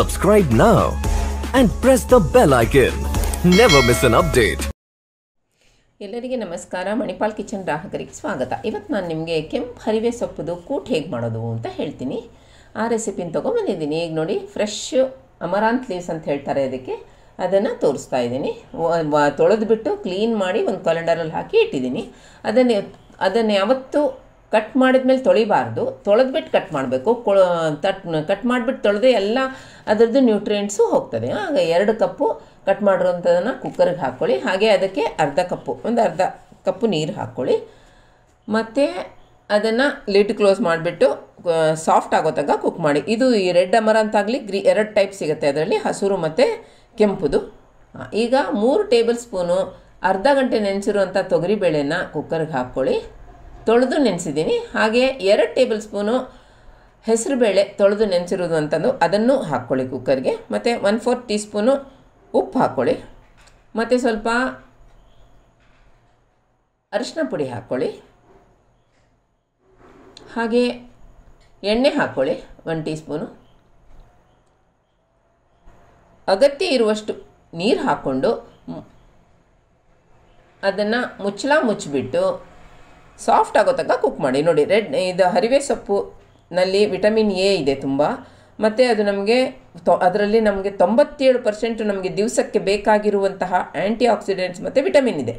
Subscribe now and press the bell icon. Never miss an update. ಎಲ್ಲರಿಗೆ ನಮಸ್ಕಾರ Manipal kitchen ಗ್ರಾಹಕರಿಗೆ ಸ್ವಾಗತ ಇವತ್ತು ನಾನು ನಿಮಗೆ ಕೆಂಪು ಹರಿವೆ ಸೊಪ್ಪುದು ಕೂಟ್ ಹೇಗೆ ಮಾಡೋದು ಅಂತ ಹೇಳ್ತೀನಿ ಆ ರೆಸಿಪಿನ ತೊಗೊಂಬಂದಿದ್ದೀನಿ ಈಗ ನೋಡಿ ಫ್ರೆಶ್ ಅಮರಾಂತ್ ಲೀವ್ಸ್ ಅಂತ ಹೇಳ್ತಾರೆ ಅದಕ್ಕೆ ಅದನ್ನು ತೋರಿಸ್ತಾ ಇದ್ದೀನಿ ತೊಳೆದ್ಬಿಟ್ಟು ಕ್ಲೀನ್ ಮಾಡಿ ಒಂದು ಕ್ಯಾಲೆಂಡರಲ್ಲಿ ಹಾಕಿ ಇಟ್ಟಿದ್ದೀನಿ ಅದನ್ನು ಅದನ್ನು ಯಾವತ್ತೂ ಕಟ್ ಮಾಡಿದ್ಮೇಲೆ ತೊಳಿಬಾರ್ದು ತೊಳೆದ್ಬಿಟ್ಟು ಕಟ್ ಮಾಡಬೇಕು ತಟ್ ಕಟ್ ಮಾಡಿಬಿಟ್ಟು ತೊಳೆದು ಎಲ್ಲ ಅದರದ್ದು ನ್ಯೂಟ್ರಿಯೆಂಟ್ಸು ಹೋಗ್ತದೆ ಆಗ ಎರಡು ಕಪ್ಪು ಕಟ್ ಮಾಡಿರೋಂಥದ್ದನ್ನು ಕುಕ್ಕರ್ಗೆ ಹಾಕ್ಕೊಳ್ಳಿ ಹಾಗೆ ಅದಕ್ಕೆ ಅರ್ಧ ಕಪ್ಪು ಒಂದು ಅರ್ಧ ಕಪ್ಪು ನೀರು ಹಾಕ್ಕೊಳ್ಳಿ ಮತ್ತು ಅದನ್ನು ಲಿಡ್ ಕ್ಲೋಸ್ ಮಾಡಿಬಿಟ್ಟು ಸಾಫ್ಟ್ ಆಗೋ ತನಕ ಕುಕ್ ಮಾಡಿ ಇದು ಈ ರೆಡ್ ಅಮರಂತಾಗಲಿ ಗ್ರೀ ಎರಡು ಟೈಪ್ ಸಿಗುತ್ತೆ ಅದರಲ್ಲಿ ಹಸಿರು ಮತ್ತು ಕೆಂಪುದು ಆ, ಈಗ ಮೂರು ಟೇಬಲ್ ಸ್ಪೂನು ಅರ್ಧ ಗಂಟೆ ನೆನೆಸಿರುವಂಥ ತೊಗರಿಬೇಳೆನ ಕುಕ್ಕರ್ಗೆ ಹಾಕ್ಕೊಳ್ಳಿ ತೊಳೆದು ನೆನೆಸಿದ್ದೀನಿ ಹಾಗೆ ಎರಡು ಟೇಬಲ್ ಸ್ಪೂನು ಹೆಸರುಬೇಳೆ ತೊಳೆದು ನೆನೆಸಿರೋದು ಅಂತಂದು ಅದನ್ನು ಹಾಕ್ಕೊಳ್ಳಿ ಕುಕ್ಕರ್ಗೆ ಮತ್ತು ಒನ್ ಫೋರ್ ಟೀ ಸ್ಪೂನು ಉಪ್ಪು ಹಾಕ್ಕೊಳ್ಳಿ ಮತ್ತು ಸ್ವಲ್ಪ ಅರಿಶಿನ ಪುಡಿ ಹಾಕ್ಕೊಳ್ಳಿ ಹಾಗೆ ಎಣ್ಣೆ ಹಾಕ್ಕೊಳ್ಳಿ ಒನ್ ಟೀ ಸ್ಪೂನು ಅಗತ್ಯ ಇರುವಷ್ಟು ನೀರು ಹಾಕ್ಕೊಂಡು ಅದನ್ನು ಮುಚ್ಚಳ ಮುಚ್ಚಿಬಿಟ್ಟು ಸಾಫ್ಟ್ ಆಗೋ ತನಕ ಕುಕ್ ಮಾಡಿ ನೋಡಿ ರೆಡ್ ಇದು ಹರಿವೆ ಸೊಪ್ಪುನಲ್ಲಿ ವಿಟಮಿನ್ ಎ ಇದೆ ತುಂಬ ಮತ್ತು ಅದು ನಮಗೆ ತೊ ಅದರಲ್ಲಿ ನಮಗೆ ತೊಂಬತ್ತೇಳು ಪರ್ಸೆಂಟು ನಮಗೆ ದಿವಸಕ್ಕೆ ಬೇಕಾಗಿರುವಂತಹ ಆ್ಯಂಟಿ ಆಕ್ಸಿಡೆಂಟ್ಸ್ ಮತ್ತು ವಿಟಮಿನ್ ಇದೆ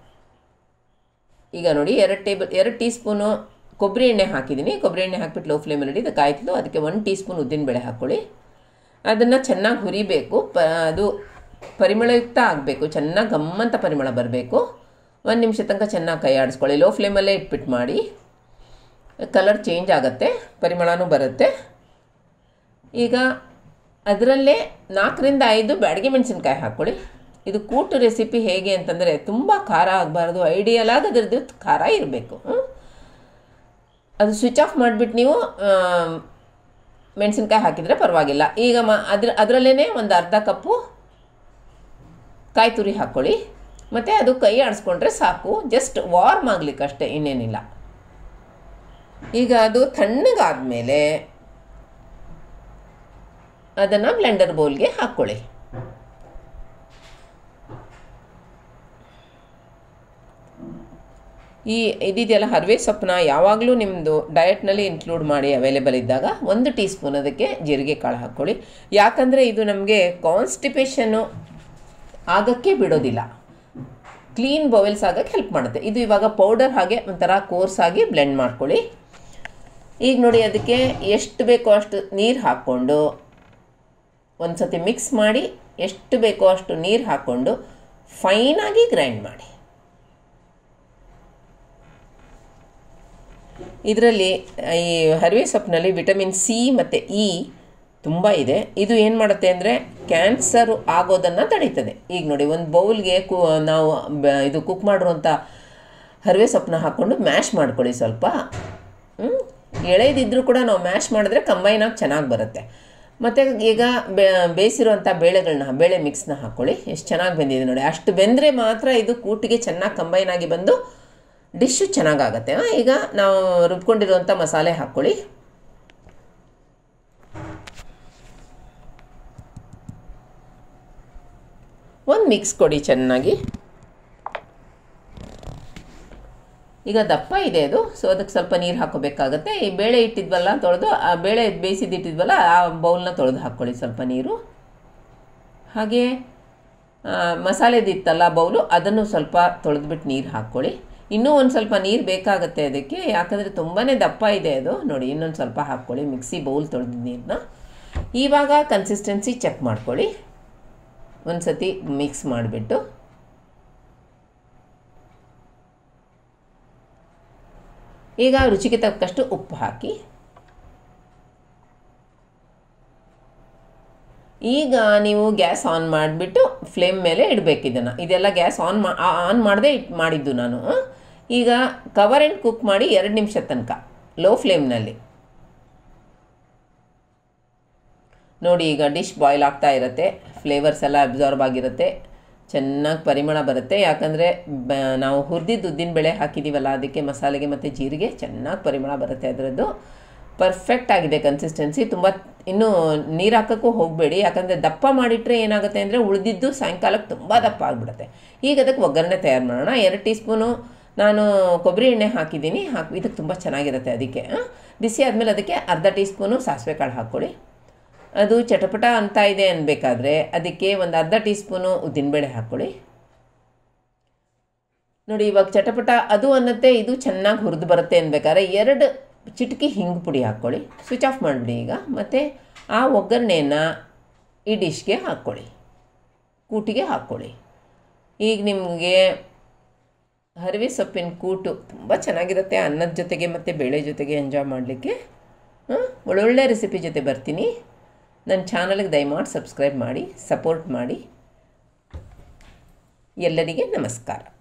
ಈಗ ನೋಡಿ ಎರಡು ಟೇಬಲ್ ಎರಡು ಟೀ ಸ್ಪೂನು ಕೊಬ್ಬರಿ ಎಣ್ಣೆ ಹಾಕಿದ್ದೀನಿ ಕೊಬ್ಬರಿ ಎಣ್ಣೆ ಹಾಕ್ಬಿಟ್ಟು ಲೋ ಫ್ಲೇಮಲ್ಲಿ ಇದು ಕಾಯ್ತಿದ್ದು ಅದಕ್ಕೆ ಒನ್ ಟೀ ಸ್ಪೂನ್ ಉದ್ದಿನಬೇಳೆ ಹಾಕ್ಕೊಳ್ಳಿ ಅದನ್ನು ಚೆನ್ನಾಗಿ ಹುರಿಬೇಕು ಪ ಅದು ಪರಿಮಳಯುಕ್ತ ಆಗಬೇಕು ಚೆನ್ನಾಗಿ ಗಮ್ಮಂತ ಪರಿಮಳ ಬರಬೇಕು ಒಂದು ನಿಮಿಷ ತನಕ ಚೆನ್ನಾಗಿ ಕೈ ಆಡಿಸ್ಕೊಳ್ಳಿ ಲೋ ಫ್ಲೇಮಲ್ಲೇ ಇಟ್ಬಿಟ್ಟು ಮಾಡಿ ಕಲರ್ ಚೇಂಜ್ ಆಗುತ್ತೆ ಪರಿಮಳನೂ ಬರುತ್ತೆ ಈಗ ಅದರಲ್ಲೇ ನಾಲ್ಕರಿಂದ ಐದು ಬ್ಯಾಡಗೆ ಮೆಣಸಿನ್ಕಾಯಿ ಹಾಕ್ಕೊಳ್ಳಿ ಇದು ಕೂಟು ರೆಸಿಪಿ ಹೇಗೆ ಅಂತಂದರೆ ತುಂಬ ಖಾರ ಆಗಬಾರ್ದು ಐಡಿಯಲ್ ಆಗಿ ಅದರದ್ದು ಖಾರ ಇರಬೇಕು ಅದು ಸ್ವಿಚ್ ಆಫ್ ಮಾಡಿಬಿಟ್ಟು ನೀವು ಮೆಣಸಿನ್ಕಾಯಿ ಹಾಕಿದರೆ ಪರವಾಗಿಲ್ಲ ಈಗ ಮ ಅದ್ರ ಅದರಲ್ಲೇ ಒಂದು ಅರ್ಧ ಕಪ್ಪು ಕಾಯಿ ತುರಿ ಹಾಕ್ಕೊಳ್ಳಿ ಮತ್ತು ಅದು ಕೈ ಆಡಿಸ್ಕೊಂಡ್ರೆ ಸಾಕು ಜಸ್ಟ್ ವಾರ್ಮ್ ಆಗಲಿಕ್ಕಷ್ಟೇ ಇನ್ನೇನಿಲ್ಲ ಈಗ ಅದು ತಣ್ಣಗಾದ್ಮೇಲೆ ಅದನ್ನು ಬ್ಲೆಂಡರ್ ಬೌಲ್ಗೆ ಹಾಕ್ಕೊಳ್ಳಿ ಈ ಇದಿದೆಯಲ್ಲ ಹರ್ವೆ ಸೊಪ್ಪನ್ನ ಯಾವಾಗಲೂ ನಿಮ್ಮದು ಡಯಟ್ನಲ್ಲಿ ಇನ್ಕ್ಲೂಡ್ ಮಾಡಿ ಅವೈಲೇಬಲ್ ಇದ್ದಾಗ ಒಂದು ಟೀ ಸ್ಪೂನ್ ಅದಕ್ಕೆ ಜೀರಿಗೆ ಕಾಳು ಹಾಕ್ಕೊಳ್ಳಿ ಯಾಕಂದರೆ ಇದು ನಮಗೆ ಕಾನ್ಸ್ಟಿಪೇಷನ್ನು ಆಗೋಕ್ಕೆ ಬಿಡೋದಿಲ್ಲ ಕ್ಲೀನ್ ಬವೆಲ್ಸ್ ಆಗೋಕ್ಕೆ ಹೆಲ್ಪ್ ಮಾಡುತ್ತೆ ಇದು ಇವಾಗ ಪೌಡರ್ ಹಾಗೆ ಒಂಥರ ಕೋರ್ಸ್ ಆಗಿ ಬ್ಲೆಂಡ್ ಮಾಡ್ಕೊಳ್ಳಿ ಈಗ ನೋಡಿ ಅದಕ್ಕೆ ಎಷ್ಟು ಬೇಕೋ ಅಷ್ಟು ನೀರು ಹಾಕ್ಕೊಂಡು ಒಂದು ಸತಿ ಮಿಕ್ಸ್ ಮಾಡಿ ಎಷ್ಟು ಬೇಕೋ ಅಷ್ಟು ನೀರು ಹಾಕ್ಕೊಂಡು ಫೈನಾಗಿ ಗ್ರೈಂಡ್ ಮಾಡಿ ಇದರಲ್ಲಿ ಈ ಹರಿವೆ ಸೊಪ್ಪಿನಲ್ಲಿ ವಿಟಮಿನ್ ಸಿ ಮತ್ತು ಇ ತುಂಬ ಇದೆ ಇದು ಏನು ಮಾಡುತ್ತೆ ಅಂದರೆ ಕ್ಯಾನ್ಸರು ಆಗೋದನ್ನು ತಡೀತದೆ ಈಗ ನೋಡಿ ಒಂದು ಬೌಲ್ಗೆ ಕು ನಾವು ಬ- ಇದು ಕುಕ್ ಮಾಡಿರುವಂಥ ಹರಿವೆ ಸೊಪ್ಪನ್ನ ಹಾಕ್ಕೊಂಡು ಮ್ಯಾಶ್ ಮಾಡ್ಕೊಳ್ಳಿ ಸ್ವಲ್ಪ ಹ್ಮ್? ಎಳೆದಿದ್ದರೂ ಕೂಡ ನಾವು ಮ್ಯಾಶ್ ಮಾಡಿದ್ರೆ ಕಂಬೈನಾಗಿ ಚೆನ್ನಾಗಿ ಬರುತ್ತೆ ಮತ್ತು ಈಗ ಬೇ ಬೇಯಿಸಿರುವಂಥ ಬೇಳೆಗಳನ್ನ ಬೇಳೆ ಮಿಕ್ಸ್ನ ಹಾಕ್ಕೊಳ್ಳಿ ಎಷ್ಟು ಚೆನ್ನಾಗಿ ಬೆಂದಿದೆ ನೋಡಿ ಅಷ್ಟು ಬೆಂದರೆ ಮಾತ್ರ ಇದು ಕೂಟಿಗೆ ಚೆನ್ನಾಗಿ ಕಂಬೈನ್ ಆಗಿ ಬಂದು ಡಿಶ್ಶು ಚೆನ್ನಾಗಾಗತ್ತೆ ಆ, ಈಗ ನಾವು ರುಬ್ಕೊಂಡಿರುವಂಥ ಮಸಾಲೆ ಹಾಕ್ಕೊಳ್ಳಿ ಒಂದು ಮಿಕ್ಸ್ ಕೊಡಿ ಚೆನ್ನಾಗಿ ಈಗ ದಪ್ಪ ಇದೆ ಅದು ಸೊ ಅದಕ್ಕೆ ಸ್ವಲ್ಪ ನೀರು ಹಾಕೋಬೇಕಾಗತ್ತೆ ಈ ಬೇಳೆ ಇಟ್ಟಿದ್ವಲ್ಲ ತೊಳೆದು ಆ ಬೇಳೆ ಬೇಯಿಸಿದ್ದಿಟ್ಟಿದ್ವಲ್ಲ ಆ ಬೌಲ್ನ ತೊಳೆದು ಹಾಕ್ಕೊಳ್ಳಿ ಸ್ವಲ್ಪ ನೀರು ಹಾಗೆ ಆ, ಮಸಾಲೆದಿತ್ತಲ್ಲ ಬೌಲು ಅದನ್ನು ಸ್ವಲ್ಪ ತೊಳೆದ್ಬಿಟ್ಟು ನೀರು ಹಾಕ್ಕೊಳ್ಳಿ ಇನ್ನೂ ಒಂದು ಸ್ವಲ್ಪ ನೀರು ಬೇಕಾಗುತ್ತೆ ಅದಕ್ಕೆ ಯಾಕಂದರೆ ತುಂಬಾ ದಪ್ಪ ಇದೆ ಅದು ನೋಡಿ ಇನ್ನೊಂದು ಸ್ವಲ್ಪ ಹಾಕ್ಕೊಳ್ಳಿ ಮಿಕ್ಸಿ ಬೌಲ್ ತೊಳೆದ ನೀರನ್ನ ಇವಾಗ ಕನ್ಸಿಸ್ಟೆನ್ಸಿ ಚೆಕ್ ಮಾಡ್ಕೊಳ್ಳಿ ಒಂದು ಸತಿ ಮಿಕ್ಸ್ ಮಾಡಿಬಿಟ್ಟು ಈಗ ರುಚಿಗೆ ತಕ್ಕಷ್ಟು ಉಪ್ಪು ಹಾಕಿ ಈಗ ನೀವು ಗ್ಯಾಸ್ ಆನ್ ಮಾಡಿಬಿಟ್ಟು ಫ್ಲೇಮ್ ಮೇಲೆ ಇಡಬೇಕು ಇದನ್ನು ಇದೆಲ್ಲ ಗ್ಯಾಸ್ ಆನ್ ಮಾ ಆನ್ ಮಾಡದೆ ಇಟ್ ಮಾಡಿದ್ದು ನಾನು ಈಗ ಕವರ್ ಆ್ಯಂಡ್ ಕುಕ್ ಮಾಡಿ ಎರಡು ನಿಮಿಷ ತನಕ ಲೋ ಫ್ಲೇಮ್ನಲ್ಲಿ ನೋಡಿ ಈಗ ಡಿಶ್ ಬಾಯ್ಲ್ ಆಗ್ತಾ ಇರುತ್ತೆ ಫ್ಲೇವರ್ಸ್ ಎಲ್ಲ ಅಬ್ಸಾರ್ಬ್ ಆಗಿರುತ್ತೆ ಚೆನ್ನಾಗಿ ಪರಿಮಳ ಬರುತ್ತೆ ಯಾಕಂದರೆ ಬ ನಾವು ಹುರಿದಿದ್ದು ಉದ್ದಿನ ಬೇಳೆ ಹಾಕಿದ್ದೀವಲ್ಲ ಅದಕ್ಕೆ ಮಸಾಲೆಗೆ ಮತ್ತು ಜೀರಿಗೆ ಚೆನ್ನಾಗಿ ಪರಿಮಳ ಬರುತ್ತೆ ಅದರದ್ದು ಪರ್ಫೆಕ್ಟ್ ಆಗಿದೆ ಕನ್ಸಿಸ್ಟೆನ್ಸಿ ತುಂಬ ಇನ್ನೂ ನೀರು ಹಾಕೋಕ್ಕೂ ಹೋಗಬೇಡಿ ಯಾಕಂದರೆ ದಪ್ಪ ಮಾಡಿಟ್ರೆ ಏನಾಗುತ್ತೆ ಅಂದರೆ ಉಳಿದಿದ್ದು ಸಾಯಂಕಾಲಕ್ಕೆ ತುಂಬ ದಪ್ಪ ಆಗಿಬಿಡುತ್ತೆ ಈಗ ಅದಕ್ಕೆ ಒಗ್ಗರಣೆ ತಯಾರು ಮಾಡೋಣ ಎರಡು ಟೀ ಸ್ಪೂನು ನಾನು ಕೊಬ್ಬರಿ ಎಣ್ಣೆ ಹಾಕಿದ್ದೀನಿ ಹಾಕಿ ಇದಕ್ಕೆ ತುಂಬ ಚೆನ್ನಾಗಿರುತ್ತೆ ಅದಕ್ಕೆ ಆ? ಬಿಸಿ ಆದಮೇಲೆ ಅದಕ್ಕೆ ಅರ್ಧ ಟೀ ಸ್ಪೂನು ಸಾಸಿವೆ ಕಾಳು ಹಾಕ್ಕೊಳ್ಳಿ ಅದು ಚಟಪಟ ಅಂತ ಇದೆ ಅನ್ಬೇಕಾದ್ರೆ ಅದಕ್ಕೆ ಒಂದು ಅರ್ಧ ಟೀ ಸ್ಪೂನು ಉದ್ದಿನಬೇಳೆ ಹಾಕ್ಕೊಳ್ಳಿ ನೋಡಿ ಇವಾಗ ಚಟಪಟ ಅದು ಅನ್ನತ್ತೆ ಇದು ಚೆನ್ನಾಗಿ ಹುರಿದು ಬರುತ್ತೆ ಅನ್ಬೇಕಾದ್ರೆ ಎರಡು ಚಿಟಕಿ ಹಿಂಗು ಪುಡಿ ಹಾಕ್ಕೊಳ್ಳಿ ಸ್ವಿಚ್ ಆಫ್ ಮಾಡಿಬಿಡಿ ಈಗ ಮತ್ತು ಆ ಒಗ್ಗರಣೆಯನ್ನು ಈ ಡಿಶ್ಗೆ ಹಾಕ್ಕೊಳ್ಳಿ ಕೂಟಿಗೆ ಹಾಕ್ಕೊಳ್ಳಿ ಈಗ ನಿಮಗೆ ಹರಿವೆ ಸೊಪ್ಪಿನ ಕೂಟು ತುಂಬ ಚೆನ್ನಾಗಿರುತ್ತೆ ಅನ್ನದ ಜೊತೆಗೆ ಮತ್ತು ಬೇಳೆ ಜೊತೆಗೆ ಎಂಜಾಯ್ ಮಾಡಲಿಕ್ಕೆ ಒಳ್ಳೊಳ್ಳೆ ರೆಸಿಪಿ ಜೊತೆ ಬರ್ತೀನಿ ನನ್ನ ಚಾನಲ್ಗೆ ದಯಮಾಡಿ ಸಬ್ಸ್ಕ್ರೈಬ್ ಮಾಡಿ ಸಪೋರ್ಟ್ ಮಾಡಿ ಎಲ್ಲರಿಗೆ ನಮಸ್ಕಾರ